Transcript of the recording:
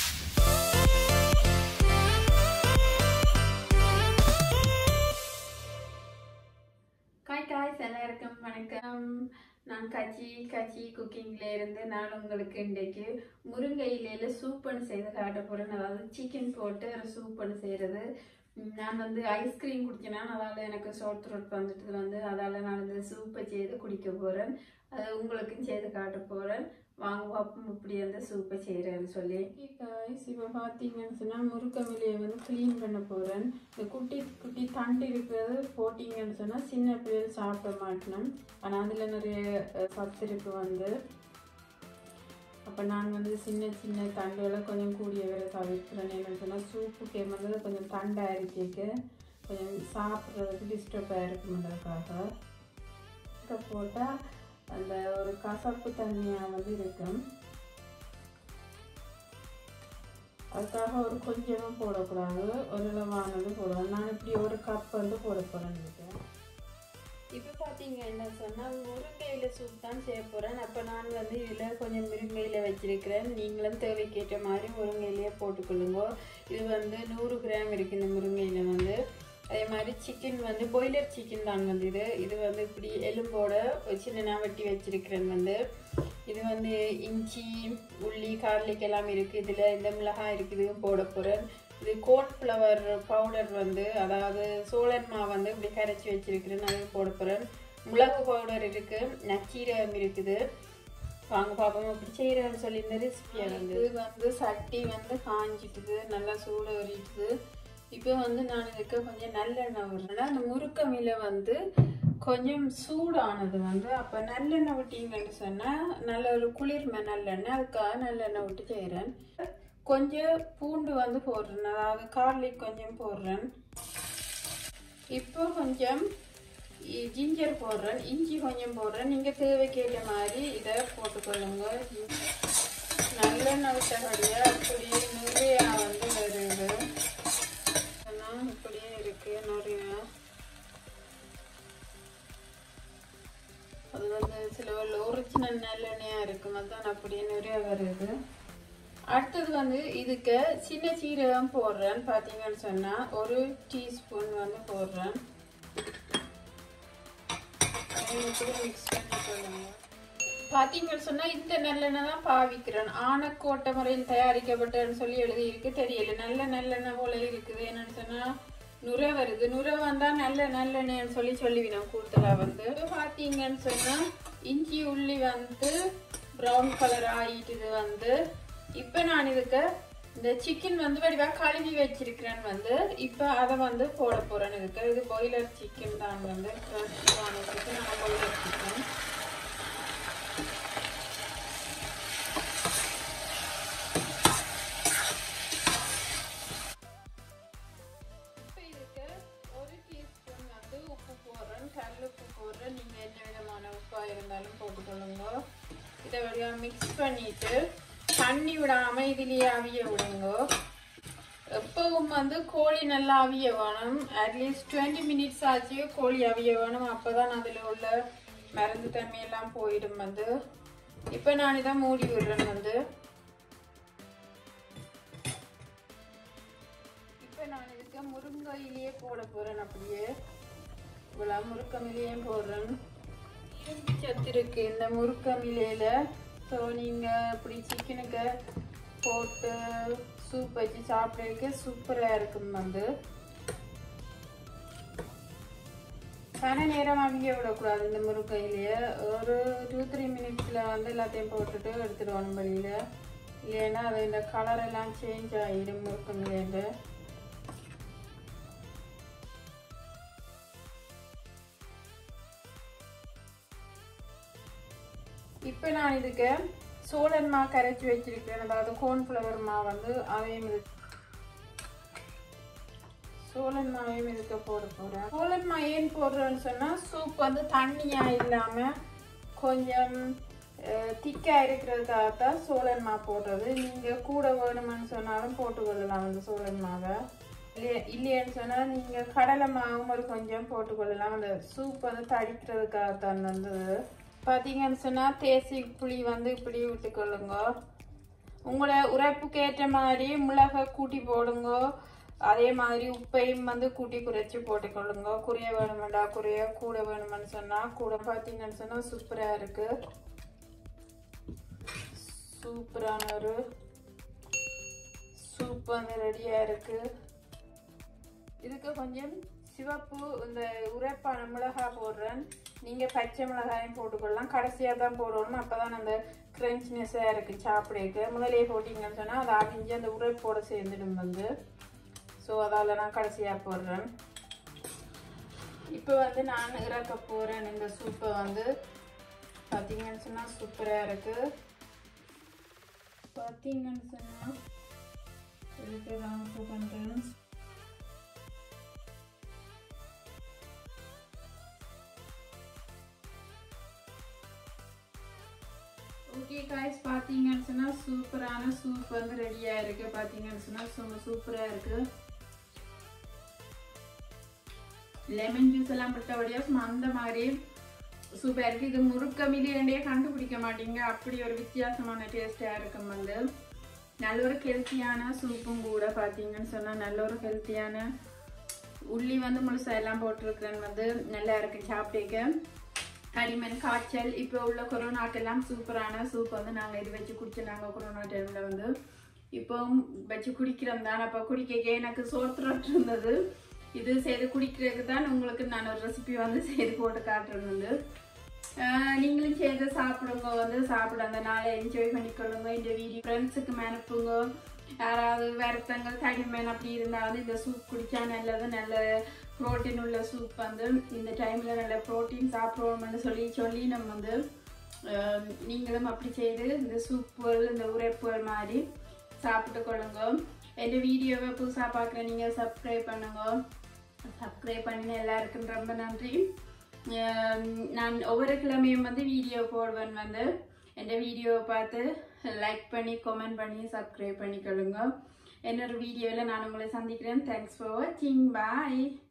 காய் காய்ஸ் எல்லாருக்கும் வணக்கம் நான் கச்சி கச்சி குக்கிங்ல இருந்து நான் உங்களுக்கு இன்றைக்கு முருங்கை இலையில சூப்பன் செய்து காட்ட போறேன் அதாவது சிக்கன் போட்டு ஒரு சூப்பன் செய்யறது உம், நான் வந்து ஐஸ்கிரீம் குடிச்சினேன் அதால எனக்கு ஷார்ட் த்ரோட் வந்துட்டு வந்து அதால நான் இந்த சூப்பை செய்து குடிக்க போறேன் அது உங்களுக்கும் செய்து காட்ட போறேன் வாங்க பார்ப்போம் இப்படி அந்த சூப்பை செய்கிறேன்னு சொல்லி காய்ஸ் இப்போ பார்த்தீங்கன்னு சொன்னால் முருக்கமிலையை வந்து க்ளீன் பண்ண போகிறேன் இந்த குட்டி குட்டி தண்டு இருக்கிறது போட்டிங்கன்னு சொன்னால் சின்ன பிள்ளைகள் சாப்பிட மாட்டணும் ஆனால் அதில் நிறைய அஹ், சத்து இருக்கு வந்து அப்போ நான் வந்து சின்ன சின்ன தண்டுகளை கொஞ்சம் கூடிய வரை தவிர்க்கிறேன் என்னன்னு சொன்னால் சூப்புக்கு வந்து கொஞ்சம் தண்டாக இருக்கேக்கு கொஞ்சம் சாப்பிட்றதுக்கு டிஸ்டர்பாக இருக்குன்றதுக்காக இதை போட்டால் அந்த ஒரு கசப்பு தன்மையாக வந்து இருக்கும் அதுக்காக ஒரு கொஞ்சமாக போடக்கூடாது ஒரு அளவானது போடுவேன் நான் இப்படி ஒரு கப் வந்து போட போகிறேன் இருக்கேன் இப்போ பார்த்தீங்க என்ன சொன்னால் முருங்கையில் சூப் தான் செய்ய போகிறேன் அப்போ நான் வந்து இதில் கொஞ்சம் முருங்கையில் வச்சிருக்கிறேன் நீங்களும் தேவைக்கேற்ற மாதிரி முருங்கையிலேயே போட்டுக்கொள்ளுங்க இது வந்து நூறு கிராம் இருக்குது இந்த முருங்கையில் வந்து அதே மாதிரி சிக்கன் வந்து பாய்லர் சிக்கன் தான் வந்து இது இது வந்து இப்படி எலும்போட சின்ன வெட்டி வச்சிருக்கிறேன் வந்து இது வந்து இஞ்சி உள்ளி கார்லிக் எல்லாம் இருக்குது இதில் இந்த மிளகாய் இருக்குது போட போகிறேன் இது கோன்ஃப்ளவர் பவுடர் வந்து அதாவது சோழன் மாவு வந்து இப்படி கரைச்சி வச்சிருக்கிறேன் அது போட போகிறேன் மிளகு பவுடர் இருக்குது நச்சீரகம் இருக்குது வாங்க பார்ப்போம் இப்படி செய்கிறேன்னு சொல்லி இந்த ரெசிபியை வந்து இது வந்து சட்டி வந்து காஞ்சிட்டுது நல்லா சூடு வரிட்டுது இப்போ வந்து நான் இதுக்கு கொஞ்சம் நல்லெண்ணெய் விடுறேன் அந்த முறுக்கமில வந்து கொஞ்சம் சூடானது வந்து அப்போ நல்லெண்ணெய் விட்டீங்கன்னு சொன்னால் நல்ல ஒரு குளிர்மை நல்லெண்ணெய் அதுக்காக நல்லெண்ணெய் விட்டு செய்கிறேன் கொஞ்சம் பூண்டு வந்து போடுறேன் அதாவது கார்லிக் கொஞ்சம் போடுறேன் இப்போ கொஞ்சம் இ- ஜிஞ்சர் போடுறேன் இஞ்சி கொஞ்சம் போடுறேன் நீங்கள் தேவைக்கேற்ற மாதிரி இதை போட்டுக்கொள்ளுங்க நல்லெண்ணெய் விட்டபடியாக அப்படியே நிறைய வந்து வருது ஆனால் இப்படியே இருக்கு நிறைய அது வந்து சில ஒரிஜினல் நல்லெண்ணெயாக இருக்கும் அதான் அப்படியே நிறைய வருது அடுத்தது வந்து இதுக்கு சின்ன சீரகம் போடுறேன் பார்த்தீங்கன்னு சொன்னால் ஒரு டீஸ்பூன் வந்து போடுறேன் மிக்ஸ் பண்ணி கொள்ளுங்க பார்த்தீங்கன்னு சொன்னால் இந்த நல்லெண்ணெய் தான் பாவிக்கிறேன் ஆனக்கோட்டை முறையில் தயாரிக்கப்பட்டன்னு சொல்லி எழுதியிருக்கு தெரியல நல்ல நல்லெண்ணெய் போல இருக்குது என்னன்னு சொன்னால் நுரை வருது நுரை வந்தால் நல்ல நல்லெண்ணெய்னு சொல்லி சொல்லிவினோம் கூடுதலாக வந்து இப்போ பார்த்தீங்கன்னு சொன்னால் இஞ்சி உள்ளி வந்து ப்ரௌன் கலர் ஆகிட்டுது வந்து இப்போ நான் இதுக்கு இந்த சிக்கன் வந்து வடிவாக கழுவி வச்சிருக்கிறேன் வந்து இப்போ அதை வந்து போட போகிறேன் இதுக்கு இது பாய்லர் சிக்கன் தான் வந்து சிக்கன் நான் பாய்லர் சிக்கன் இப்போ இதுக்கு ஒரு டீஸ்பூன் வந்து உப்பு போடுறேன் கல் உப்பு போடுறேன் நீங்கள் என்ன விதமான உப்பாக இருந்தாலும் போட்டுக்கொள்ளுங்க இதை வழியாக மிக்ஸ் பண்ணிட்டு தண்ணி விடாமல் இதுலேயே அவிய விடுங்க எப்பவும் வந்து கோழி நல்லா அவிய வேணும் அட்லீஸ்ட் டுவெண்ட்டி மினிட்ஸ் ஆச்சு கோழி அவிய வேணும் அப்போ தான் அதில் உள்ள மருந்து தன்மையெல்லாம் போயிடும் வந்து இப்போ நான் இதை மூடி விடுறேன் வந்து இப்போ நான் இதுக்கு முருங்கையிலேயே போட போகிறேன் அப்படியே இவ்வளோ முருக்கமிலேயே போடுறேன் இரும்பு சத்து இருக்கு இந்த முருக்கமிலையில ஸோ நீங்கள் இப்படி சிக்கனுக்கு போட்டு சூப் வச்சு சாப்பிட்றதுக்கு சூப்பராக இருக்கும் வந்து கன நேரம் அவிய விடக்கூடாது இந்த முருங்கையிலேயே ஒரு டூ த்ரீ மினிட்ஸில் வந்து எல்லாத்தையும் போட்டுட்டு எடுத்துடுவோம் வெளியில் இல்லைன்னா அது இந்த கலர் எல்லாம் சேஞ்ச் ஆகிடும் முருக்கமிலேருந்து இப்போ நான் இதுக்கு சோழன் மா கரைச்சி வச்சிருக்கேன் அதாவது கோன்ஃப்ளவர் மா வந்து அதையும் இது சோழன் மாவையும் இதுக்கு போட போகிறேன் சோழன் மா ஏன் போடுறேன்னு சொன்னால் சூப் வந்து தண்ணியாக இல்லாமல் கொஞ்சம் திக்காக இருக்கிறதுக்காக தான் சோழன் மா போடுறது நீங்கள் கூட வேணுமென்னு சொன்னாலும் போட்டுக்கொள்ளலாம் அந்த சோழன் மாவை இல்லையே இல்லையேன்னு சொன்னால் நீங்கள் கடலை மாவும் ஒரு கொஞ்சம் போட்டுக்கொள்ளலாம் அந்த சூப் வந்து தடிக்கிறதுக்காக தான் வந்தது பார்த்தீங்கன்னு சொன்னால் தேசி புளி வந்து இப்படி விட்டுக்கொள்ளுங்க உங்களோட உரைப்புக்கு ஏற்ற மாதிரி மிளகை கூட்டி போடுங்க அதே மாதிரி உப்பையும் வந்து கூட்டி குறைச்சி போட்டுக்கொள்ளுங்க குறைய வேணுமெண்டா குறைய கூட வேணுமென்னு சொன்னா கூட பார்த்தீங்கன்னு சொன்னா சூப்பரா இருக்கு சூப்பரான ஒரு சூப் வந்து ரெடியா இருக்கு இதுக்கு கொஞ்சம் சிவப்பு இந்த உரைப்பான மிளகாய் போடுறேன் நீங்க பச்சை மிளகாயும் போட்டுக்கொள்ளலாம் கடைசியா தான் போடணும் அப்பதான் அந்த கிரன்ச்னஸா இருக்கு சாப்பிடக்கு முதலே போட்டீங்கன்னு சொன்னா அது அவிஞ்சு அந்த உரைப்போட சேர்ந்துடும் வந்து ஸோ அதால நான் கடைசியா போடுறேன் இப்போ வந்து நான் இறக்க போறேன் இந்த சூப்பை வந்து பார்த்தீங்கன்னு சொன்னா சூப்பரா இருக்கு பார்த்தீங்கன்னு சொன்னா இதுக்கு தான் பண்றேன் ஓகே காய்ஸ் பார்த்தீங்கன்னு சொன்னால் சூப்பரான சூப் வந்து ரெடியாக இருக்கு பார்த்தீங்கன்னு சொன்னால் சும்மா சூப்பராக இருக்கு லெமன் ஜூஸ் எல்லாம் விட்டபடியாக சும்மா அந்த மாதிரி சூப்பராக இருக்கு இது முறுக்க மில்லியண்டே கண்டுபிடிக்க மாட்டீங்க அப்படி ஒரு வித்தியாசமான டேஸ்டாக இருக்கும் வந்து நல்ல ஒரு ஹெல்த்தியான சூப்பும் கூட பார்த்தீங்கன்னு சொன்னால் நல்ல ஒரு ஹெல்த்தியான உள்ளி வந்து முழுசா எல்லாம் போட்டிருக்கிறேன் வந்து நல்லா இருக்கு சாப்பிட்டேக்க களிமண் காய்ச்சல் இப்போ உள்ள கொரோனாக்கெல்லாம் சூப்பரான சூப் வந்து நாங்கள் இது வச்சு குடிச்சு நாங்கள் கொரோனா டைமில் வந்து இப்போ வச்சு குடிக்கிறோம் தான் அப்போ குடிக்க எனக்கு சோத்துறட்டு இருந்தது இது செய்து குடிக்கிறதுக்கு தான் உங்களுக்கு நான் ஒரு ரெசிபி வந்து செய்து போட்டு காட்டுறது ஆஹ் நீங்களும் செய்து சாப்பிடுங்க வந்து சாப்பிட அந்த நாளை என்ஜாய் பண்ணிக்கொள்ளுங்க இந்த வீடியோ ஃப்ரெண்ட்ஸுக்கு அனுப்புங்க யாராவது வருத்தங்கள் தடிமன் அப்படி இருந்தால் வந்து இந்த சூப் குடிச்சா நல்லது நல்ல புரோட்டீன் உள்ள சூப் வந்து இந்த டைமில் நல்ல புரோட்டீன் சாப்பிடுவோம்னு சொல்லி சொல்லி நம்ம வந்து ஆஹ் நீங்களும் அப்படி செய்து இந்த சூப்புகள் இந்த உரைப்புகள் மாதிரி சாப்பிட்டு கொள்ளுங்க எந்த வீடியோவை புதுசாக பார்க்குற நீங்கள் சப்ஸ்கிரைப் பண்ணுங்க சப்ஸ்கிரைப் பண்ணி எல்லாருக்கும் ரொம்ப நன்றி ஆஹ் நான் ஒவ்வொரு கிழமையும் வந்து வீடியோ போடுவேன் வந்து எந்த வீடியோவை பார்த்து லைக் பண்ணி கமெண்ட் பண்ணி சப்ஸ்கிரைப் பண்ணிக்கொள்ளுங்க இன்னொரு வீடியோவில் நான் உங்களை சந்திக்கிறேன் தேங்க்ஸ் ஃபார் வாட்சிங் பாய்